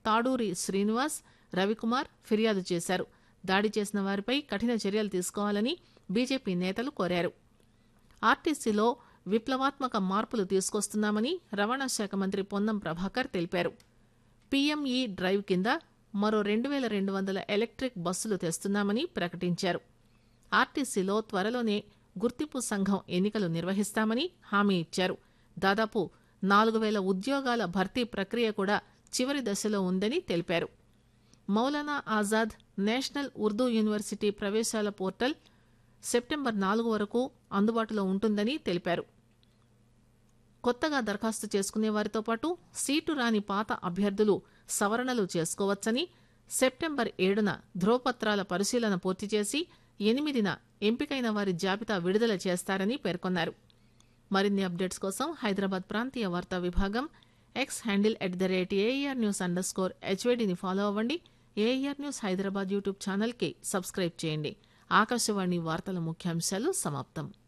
తాడూరి శ్రీనివాస్ రవికుమార్ ఫిర్యాదు చేశారు దాడి చేసిన వారిపై కఠిన చర్యలు తీసుకోవాలని బీజేపీ నేతలు కోరారు ఆర్టీసీలో విప్లవాత్మక మార్పులు తీసుకొస్తున్నామని రవాణా శాఖ మంత్రి పొన్నం ప్రభాకర్ తెలిపారు పీఎంఈ డ్రైవ్ కింద మరో రెండు వేల రెండు వందల ఎలక్ట్రిక్ బస్సులు తెస్తున్నామని ప్రకటించారు ఆర్టీసీలో త్వరలోనే గుర్తింపు సంఘం ఎన్నికలు నిర్వహిస్తామని హామీ ఇచ్చారు దాదాపు నాలుగు వేల ఉద్యోగాల భర్తీ ప్రక్రియ కూడా చివరి దశలో ఉందని తెలిపారు మౌలానా ఆజాద్ నేషనల్ ఉర్దూ యూనివర్సిటీ ప్రవేశాల పోర్టల్ సెప్టెంబర్ నాలుగు వరకు అందుబాటులో ఉంటుందని తెలిపారు కొత్తగా దరఖాస్తు చేసుకునే వారితో పాటు సీటు రాని పాత అభ్యర్థులు సవరణలు చేసుకోవచ్చని సెప్టెంబర్ ఏడున ధ్రువపత్రాల పరిశీలన పూర్తి చేసి ఎనిమిదిన ఎంపికైన వారి జాబితా విడుదల చేస్తారని పేర్కొన్నారు మరిన్ని అప్డేట్స్ కోసం హైదరాబాద్ ప్రాంతీయ వార్తా విభాగం X handle at the rate AIR news underscore హెచ్వేడిని ఫాలో అవ్వండి ఏఆర్ న్యూస్ హైదరాబాద్ యూట్యూబ్ ఛానల్కి సబ్స్క్రైబ్ చేయండి ఆకాశవాణి వార్తల ముఖ్యాంశాలు సమాప్తం